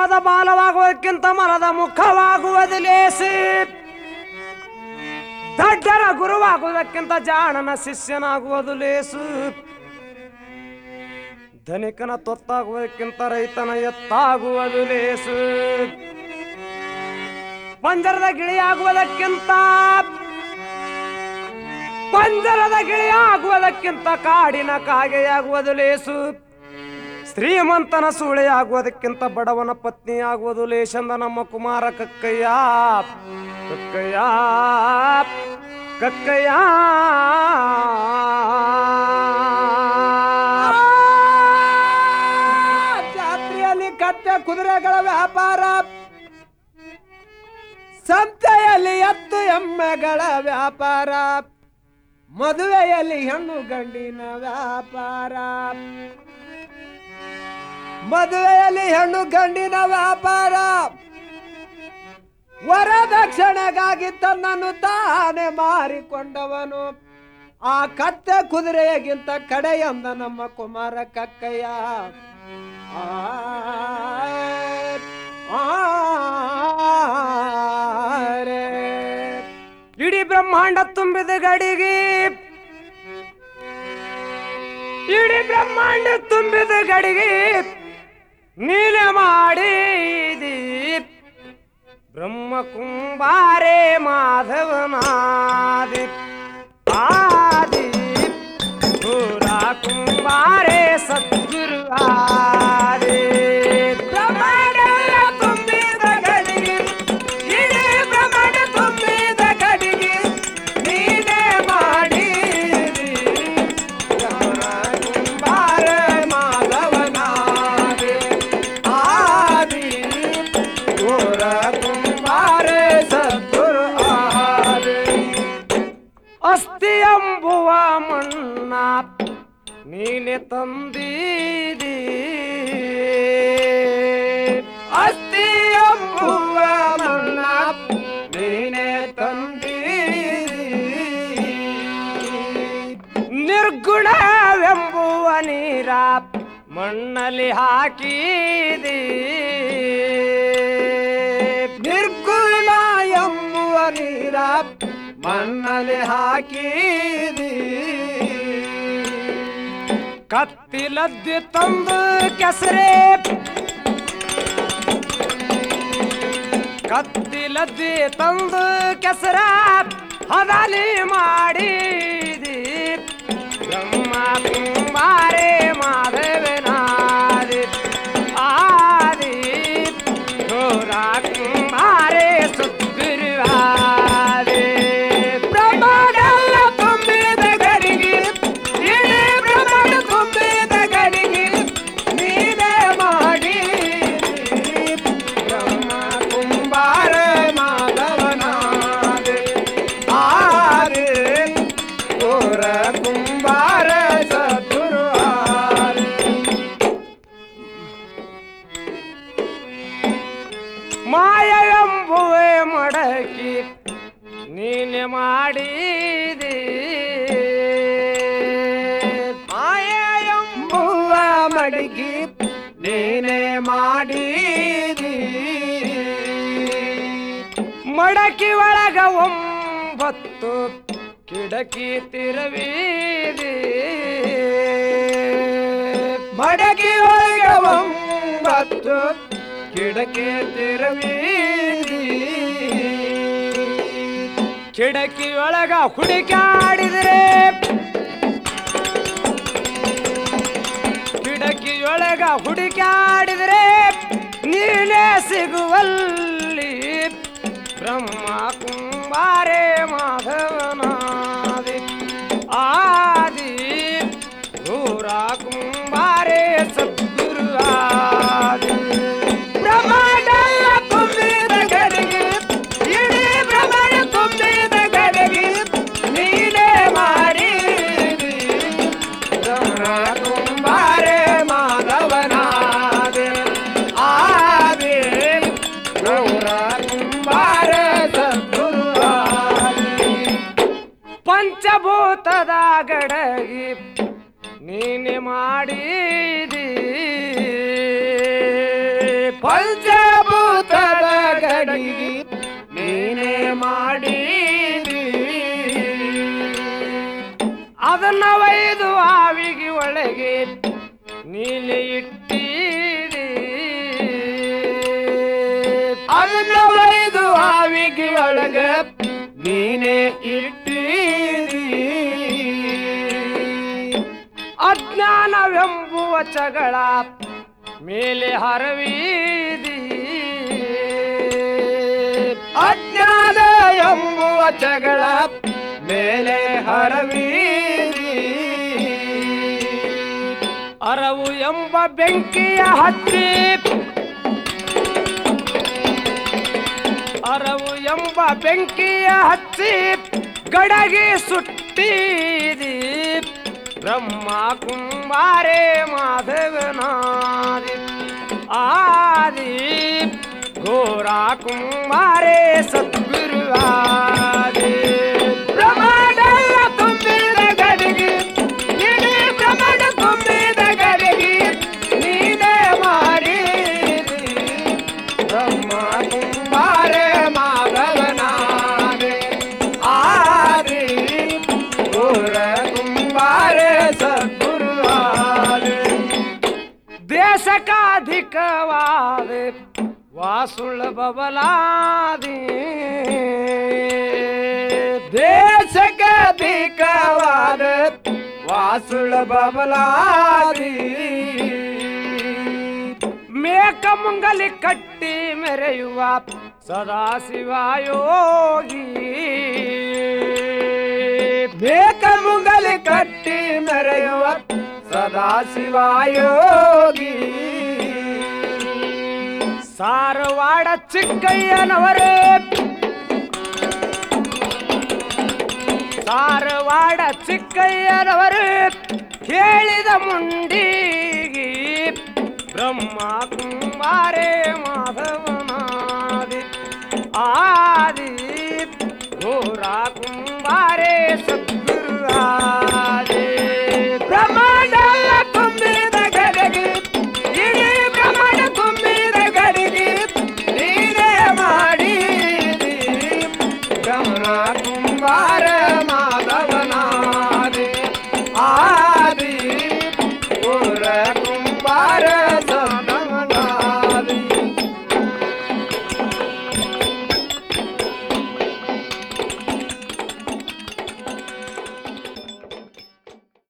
ಮದ ಬಾಲವಾಗುವುದಕ್ಕಿಂತ ಮನದ ಮುಖವಾಗುವುದು ಲೇಸಿ ದಡ್ಡರ ಗುರುವಾಗುವುದಕ್ಕಿಂತ ಜಾಣನ ಶಿಷ್ಯನಾಗುವುದು ಲೇಸು ಧನಿಕನ ತೊತ್ತಾಗುವುದಕ್ಕಿಂತ ರೈತನ ಎತ್ತಾಗುವುದು ಲೇಸು ಪಂಜರದ ಗಿಳಿಯಾಗುವುದಕ್ಕಿಂತ ಪಂಜರದ ಗಿಳಿಯಾಗುವುದಕ್ಕಿಂತ ಕಾಡಿನ ಕಾಗೆಯಾಗುವುದು ಲೇಸು ಶ್ರೀಮಂತನ ಸೂಳೆಯಾಗುವುದಕ್ಕಿಂತ ಬಡವನ ಪತ್ನಿಯಾಗುವುದು ಲೇಶಂದ ನಮ್ಮ ಕುಮಾರ ಕಕ್ಕಯ್ಯ ಕಕ್ಕಯ್ಯ ಕಕ್ಕಯ್ಯ ಜಾತ್ರೆಯಲ್ಲಿ ಕತ್ತೆ ಕುದುರೆಗಳ ವ್ಯಾಪಾರ ಸಂತೆಯಲ್ಲಿ ಎತ್ತು ಎಮ್ಮೆಗಳ ವ್ಯಾಪಾರ ಮದುವೆಯಲ್ಲಿ ಹೆಣ್ಣು ಗಂಡಿನ ವ್ಯಾಪಾರ ಮದುವೆಯಲ್ಲಿ ಹೆಣ್ಣು ಗಂಡಿನ ವ್ಯಾಪಾರ ವರದಕ್ಷಿಣೆಗಾಗಿ ತನ್ನನ್ನು ತಾನೇ ಮಾರಿಕೊಂಡವನು ಆ ಕತ್ತೆ ಕುದುರೆಗಿಂತ ಕಡೆಯಂದ ನಮ್ಮ ಕುಮಾರ ಕಕ್ಕಯ್ಯ ಆ, ಆರೆ. ಇಡೀ ಬ್ರಹ್ಮಾಂಡ ತುಂಬಿದ ಗಡಿಗೆ ಇಡೀ ಬ್ರಹ್ಮಾಂಡ ತುಂಬಿದ ಗಡಿಗೆ ನೀನೆ ಮಾಡಿದಿ ಬ್ರಹ್ಮ ಕುಂಬಾರೆ ಮಾಧವನಾದಿ ಆದಿ ಪುರ ಕುಂಬಾರೆ ಸದ್ಗುರು ಆದಿ ಬ್ರಹ್ಮಾಂಡ ತುಂಬಿದ ಗಡಿಗೆ ಇಡೀ ಬ್ರಹ್ಮಾಂಡ ತುಂಬಿದ ಗಡಿಗೆ ನೀನೇ ಮಾಡಿದಿ ಕುಂಬಾರ ಮಾಧವನಾದೆ ಆದಿ ಘೋರ ಕುಂಬಾರ ಸದ್ಗುರು ಆದೆ ಅಸ್ಥಿ ಎಂಬುವ ಮಣ್ಣ ನೀನೆ ತಂದೀದಿ ಅಸ್ತಿ ಎಂಬುವ ಮಣ್ಣ ನೀನೆ ತಂದೀರಿ ನಿರ್ಗುಣವೆಂಬುವ ನೀರ ಮಣ್ಣಲ್ಲಿ ಹಾಕಿದಿ ನಿರ್ಗುಣ ಎಂಬುವ ನೀರ ಮಣ್ಣಲ್ಲಿ ಹಾಕಿದಿ ಕತ್ತಿಲದ್ದಿ ತಂದು ಕೆಸರೆ ಕತ್ತಿಲದ್ದಿ ತಂದು ಕೆಸರ ಹದಲಿ ಮಾಡಿದಿ ಬ್ರಹ್ಮ ಕುಂಬಾರೆ ಮಾಧವನಾದಿ ಆದಿ ಘೋರ ಕುಂಬಾರೆ ಸುಗ್ರೀವಾದಿ ಬ್ರಹ್ಮಾಂಡೆಲ್ಲ ತುಂಬಿದ ಗಡಿಗೆ ಇಡೀ ಬ್ರಹ್ಮಾಂಡ ತುಂಬಿದ ಗಡಿಗೆ ನೀನೇ ಮಾಡಿ ಬ್ರಹ್ಮ ಕುಂಬಾರ ಮಾಧವನಾದೆ ಆರೆ ಘೋರ ಕುಂಬಾರ ಸದ್ಗುರು ಆರೆ ಮಾಯ ಎಂಬುವೆ ಮಡಕಿ ನೀನೆ ಮಾಡಿದಿ ಮಾಯ ಎಂಬುವ ಮಡಗಿ ನೀನೇ ಮಾಡಿದಿ ಮಡಕಿ ಒಳಗ ಒಂಬತ್ತು ಕಿಡಕಿ ತಿರುವಿದಿ ಮಡಗಿ ಒಳಗೆ ಒಂಬತ್ತು ಕಿಡಕೆ ತೆರವೀದಿ ಕಿಡಕಿ ಒಳಗ ಹುಡುಕಾಡಿದ್ರೆ ಕಿಡಕಿಯೊಳಗ ಹುಡುಕಾಡಿದ್ರೆ ನೀನೇ ಸಿಗುವಲ್ಲಿ ಬ್ರಹ್ಮ ಕುಂಬಾರೆ ಮಾಧವನಾದಿ ಆದಿ ಘೋರ ಕುಂಬಾರೆ ಸದ್ಗುರು ಆದಿ ಬ್ರಹ್ಮಾಂಡೆಲ್ಲ ತುಂಬಿದ ಗಡಿಗೆ ಇಡೀ ಬ್ರಹ್ಮಾಂಡ ತುಂಬಿದ ಗಡಿಗೆ ನೀನೇ ಮಾಡಿದಿ ಬ್ರಹ್ಮ ಕುಂಬಾರೆ ಮಾಧವನಾದೆ ಆದಿ ಗೌರ ಕುಂಬಾರ ಸದ್ಗುರು ಆದಿ ಪಂಚಭೂತದ ಗಡಗಿ ನೀನೆ ಮಾಡಿದಿ ಪಂಚಭೂತದ ಗಡಿಗೆ ನೀನೇ ಮಾಡಿದಿ ಅದನ್ನ ಒಯ್ದು ಆವಿಗೆ ಒಳಗೆ ನೀನೆ ಇಟ್ಟೀರಿ ಅದನ್ನ ಒಯ್ದು ಆವಿಗೆ ಒಳಗ ನೀನೇ ಇಟ್ಟೀರಿ ಅಜ್ಞಾನವೆಂಬುವ ಚಗಳ ಮೇಲೆ ಹರವೀದಿ ಅಜ್ಞಾನ ಎಂಬುವ ಜಗಳ ಮೇಲೆ ಹರವೀರಿ ಅರವು ಎಂಬ ಬೆಂಕಿಯ ಹಚ್ಚಿ ಅರವು ಎಂಬ ಬೆಂಕಿಯ ಹಚ್ಚಿ ಗಡಗಿ ಸುಟ್ಟೀದಿ ಬ್ರಹ್ಮ ಕುಂಬಾರೆ ಮಾಧವನಾದಿ ಆದಿ ಘೋರ ಕುಂಬಾರೆ ಸದ್ಗುರುವಾದಿ ಪ್ರಮಾಣಲ್ಲ ತುಂಬಿದ ಗಡಿಗೆ ಇಡೀ ಪ್ರಮಾಣ ತುಂಬಿದ ಗಡಿಗೆ ನೀನೇ ಮಾಡಿದಿ ಬ್ರಹ್ಮ ಕುಂಬಾರೆ ಮಾಧವನಾದೆ ಆದಿ ಘೋರ ಕುಂಬಾರೆ ಸದ್ಗುರುವಾದೆ ದೇಶಕಾಧಿಕವಾದ ವಾಸುಳ ಬಬಲಾದಿ ದೇಶಕ್ಕೆ ಅಧಿಕವಾದ ವಾಸುಳ ಬಬಲಾದಿ ಮೇಕ ಮುಂಗಲಿ ಕಟ್ಟಿ ಮೆರೆಯುವ ಸದಾಶಿವಯೋಗಿ ಬೇಕ ಮುಂಗಲಿ ಕಟ್ಟಿ ಮೆರೆಯುವ ಸದಾಶಿವಯೋಗಿ ಸಾರವಾಡ ಚಿಕ್ಕಯ್ಯನವರೇ ಸಾರವಾಡ ಚಿಕ್ಕಯ್ಯನವರು ಕೇಳಿದ ಮುಂಡಿಗಿ ಬ್ರಹ್ಮ ಕುಮಾರೇ ಮಾಧವನಾದಿ ಆದಿ ಘೋರ ಕುಂಬಾರೇ ಸದ್ಗುರು ಆದಿ ಬ್ರಹ್ಮಾಂಡ ತುಂಬಿದ ಗಡಿಗೆ ಇಡೀ ಬ್ರಹ್ಮಾಂಡ ತುಂಬಿದ ಗಡಿಗೆ ನೀನೇ ಮಾಡಿದಿ ಬ್ರಹ್ಮ ಕುಂಬಾರ